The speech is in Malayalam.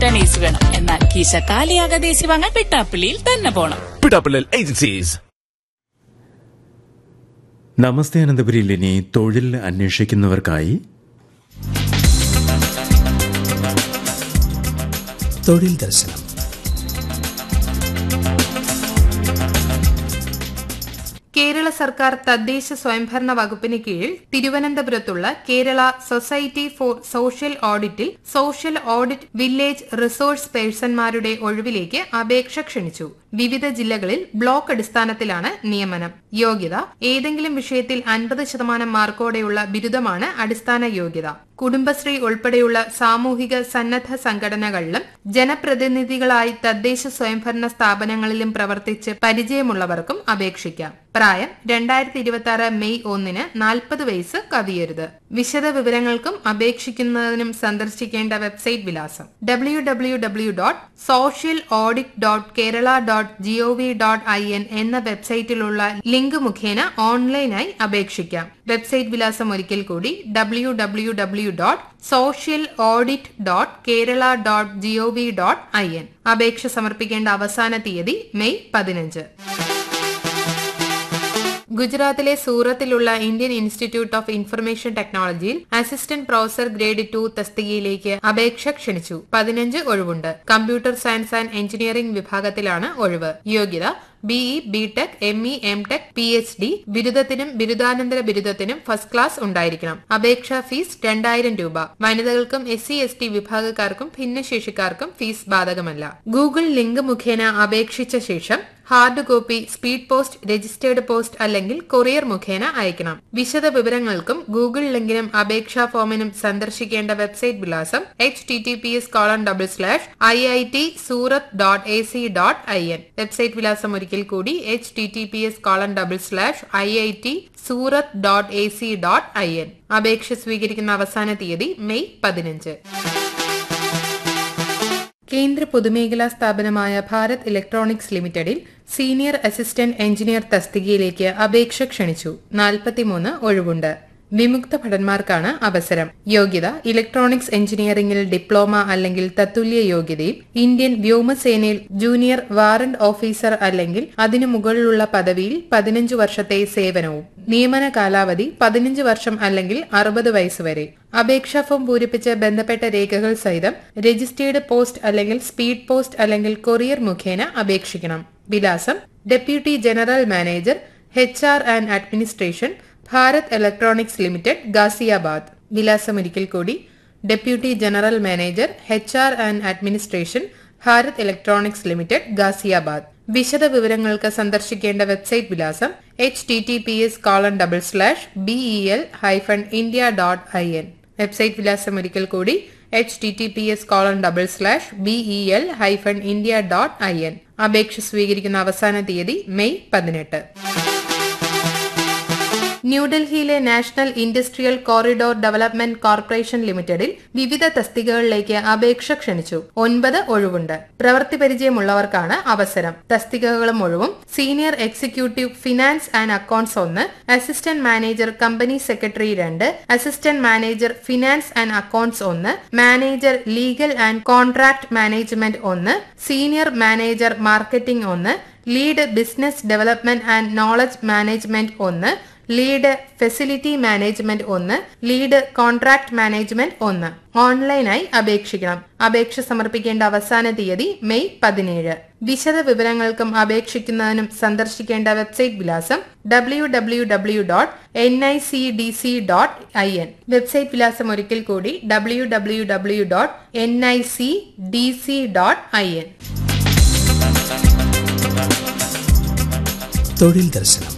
റിട്ടേൺ ഏസി വേണം എന്നാൽ കീശ കാലിയാകാതെ ഏസി വാങ്ങാൻ വെട്ടാപ്പള്ളിയിൽ തന്നെ പോണം പിടാപ്പിള്ളൽ ഏജൻസീസ് നമസ്തേ അനന്തപുരിയിൽ ഇനി തൊഴിൽ അന്വേഷിക്കുന്നവർക്കായി തൊഴിൽ ദർശനം കേരള സർക്കാർ തദ്ദേശ സ്വയംഭരണ വകുപ്പിന് കീഴിൽ തിരുവനന്തപുരത്തുള്ള കേരള സൊസൈറ്റി ഫോർ സോഷ്യൽ ഓഡിറ്റിൽ സോഷ്യൽ ഓഡിറ്റ് വില്ലേജ് റിസോഴ്സ് പേഴ്സൺമാരുടെ ഒഴിവിലേക്ക് അപേക്ഷ ക്ഷണിച്ചു വിവിധ ജില്ലകളിൽ ബ്ലോക്ക് അടിസ്ഥാനത്തിലാണ് നിയമനം യോഗ്യത ഏതെങ്കിലും വിഷയത്തിൽ അൻപത് ശതമാനം മാർക്കോടെയുള്ള ബിരുദമാണ് അടിസ്ഥാന യോഗ്യത കുടുംബശ്രീ ഉൾപ്പെടെയുള്ള സാമൂഹിക സന്നദ്ധ സംഘടനകളിലും ജനപ്രതിനിധികളായി തദ്ദേശ സ്വയംഭരണ സ്ഥാപനങ്ങളിലും പ്രവർത്തിച്ച് പരിചയമുള്ളവർക്കും അപേക്ഷിക്കാം പ്രായം രണ്ടായിരത്തി ഇരുപത്തി ആറ് മെയ് ഒന്നിന് നാൽപ്പത് വയസ്സ് കവിയരുത് വിശദ വിവരങ്ങൾക്കും അപേക്ഷിക്കുന്നതിനും സന്ദർശിക്കേണ്ട വെബ്സൈറ്റ് വിലാസം W W W dot social audit dot Kerala dot G O V dot I N എന്ന വെബ്സൈറ്റിലുള്ള ലിങ്ക് മുഖേന ഓൺലൈനായി അപേക്ഷിക്കാം വെബ്സൈറ്റ് വിലാസം ഒരിക്കൽ കൂടി W W W dot social audit dot Kerala dot G O V dot I N അപേക്ഷ സമർപ്പിക്കേണ്ട അവസാന തീയതി മെയ് പതിനഞ്ച് ഗുജറാത്തിലെ സൂറത്തിലുള്ള ഇന്ത്യൻ ഇൻസ്റ്റിറ്റ്യൂട്ട് ഓഫ് ഇൻഫർമേഷൻ ടെക്നോളജിയിൽ അസിസ്റ്റന്റ് പ്രൊഫസർ ഗ്രേഡ് ടു തസ്തികയിലേക്ക് അപേക്ഷ ക്ഷണിച്ചു പതിനഞ്ച് ഒഴിവുണ്ട് കമ്പ്യൂട്ടർ സയൻസ് ആൻഡ് എഞ്ചിനീയറിംഗ് വിഭാഗത്തിലാണ് ഒഴിവ് യോഗ്യത B E B Tech M E M tech P H D ബിരുദത്തിനും ബിരുദാനന്തര ബിരുദത്തിനും ഫസ്റ്റ് ക്ലാസ് ഉണ്ടായിരിക്കണം അപേക്ഷാ ഫീസ് രണ്ടായിരം രൂപ വനിതകൾക്കും എസ് സി എസ് ടി വിഭാഗക്കാർക്കും ഭിന്നശേഷിക്കാർക്കും ഫീസ് ബാധകമല്ല ഗൂഗിൾ ലിങ്ക് മുഖേന അപേക്ഷിച്ച ശേഷം hard copy speed post registered post അല്ലെങ്കിൽ കൊറിയർ മുഖേന അയക്കണം വിശദ വിവരങ്ങൾക്കും ഗൂഗിൾ ലിങ്കിനും അപേക്ഷാ ഫോമിനും സന്ദർശിക്കേണ്ട വെബ്സൈറ്റ് വിലാസം H T T P S colon double slash I I T Surat dot A C dot I N website വിലാസം ഒരിക്കൽ കൂടി H T T P S colon double slash I I T Surat dot A C dot I N അപേക്ഷ സ്വീകരിക്കുന്ന അവസാന തീയതി മെയ് പതിനഞ്ച് കേന്ദ്ര പൊതുമേഖലാ സ്ഥാപനമായ ഭാരത് ഇലക്ട്രോണിക്സ് ലിമിറ്റഡിൽ സീനിയർ അസിസ്റ്റന്റ് എഞ്ചിനീയർ തസ്തികയിലേക്ക് അപേക്ഷ ക്ഷണിച്ചു നാൽപ്പത്തിമൂന്ന് ഒഴിവുണ്ട് വിമുക്ത ഭടന്മാർക്കാണ് അവസരം യോഗ്യത ഇലക്ട്രോണിക്സ് എഞ്ചിനീയറിംഗിൽ ഡിപ്ലോമ അല്ലെങ്കിൽ തത്തുല്യ യോഗ്യതയും ഇന്ത്യൻ വ്യോമസേനയിൽ ജൂനിയർ വാറന്റ് ഓഫീസർ അല്ലെങ്കിൽ അതിനു മുകളിലുള്ള പദവിയിൽ പതിനഞ്ച് വർഷത്തെ സേവനവും നിയമന കാലാവധി പതിനഞ്ച് വർഷം അല്ലെങ്കിൽ അറുപത് വയസ്സ് വരെ അപേക്ഷാ ഫോം പൂരിപ്പിച്ച് ബന്ധപ്പെട്ട രേഖകൾ സഹിതം രജിസ്റ്റേർഡ് പോസ്റ്റ് അല്ലെങ്കിൽ സ്പീഡ് പോസ്റ്റ് അല്ലെങ്കിൽ കൊറിയർ മുഖേന അപേക്ഷിക്കണം വിലാസം deputy general manager H R and administration Bharat electronics limited Ghaziabad വിലാസം ഒരിക്കൽ കൂടി deputy general manager H R and administration Bharat electronics limited Ghaziabad വിശദ വിവരങ്ങൾക്ക് സന്ദർശിക്കേണ്ട വെബ്സൈറ്റ് വിലാസം H T T P S colon double slash B E L hyphen India dot I N website വിലാസം ഒരിക്കൽ കൂടി H T T P S colon double slash B E L hyphen India dot I N അപേക്ഷ സ്വീകരിക്കുന്ന അവസാന തീയതി മെയ് പതിനെട്ട് ന്യൂഡൽഹിയിലെ national industrial corridor development corporation ലിമിറ്റഡിൽ വിവിധ തസ്തികകളിലേക്ക് അപേക്ഷ ക്ഷണിച്ചു ഒൻപത് ഒഴിവുണ്ട് പ്രവൃത്തി പരിചയമുള്ളവർക്കാണ് അവസരം തസ്തികകളും ഒഴിവും senior executive finance and accounts ഒന്ന് അസിസ്റ്റന്റ് മാനേജർ കമ്പനി സെക്രട്ടറി രണ്ട് assistant manager finance and accounts ഒന്ന് manager legal and contract management ഒന്ന് സീനിയർ മാനേജർ മാർക്കറ്റിംഗ് ഒന്ന് lead business development and knowledge management ഒന്ന് ലീഡ് ഫെസിലിറ്റി മാനേജ്മെന്റ് ഒന്ന് ലീഡ് കോൺട്രാക്ട് മാനേജ്മെന്റ് ഒന്ന് ഓൺലൈനായി അപേക്ഷിക്കണം അപേക്ഷ സമർപ്പിക്കേണ്ട അവസാന തീയതി മെയ് പതിനേഴ് വിശദ വിവരങ്ങൾക്കും അപേക്ഷിക്കുന്നതിനും സന്ദർശിക്കേണ്ട വെബ്സൈറ്റ് വിലാസം W W W dot N I C D C dot I N website വിലാസം ഒരിക്കൽ കൂടി W W W dot N I C D C dot I N തൊഴിൽ ദർശനം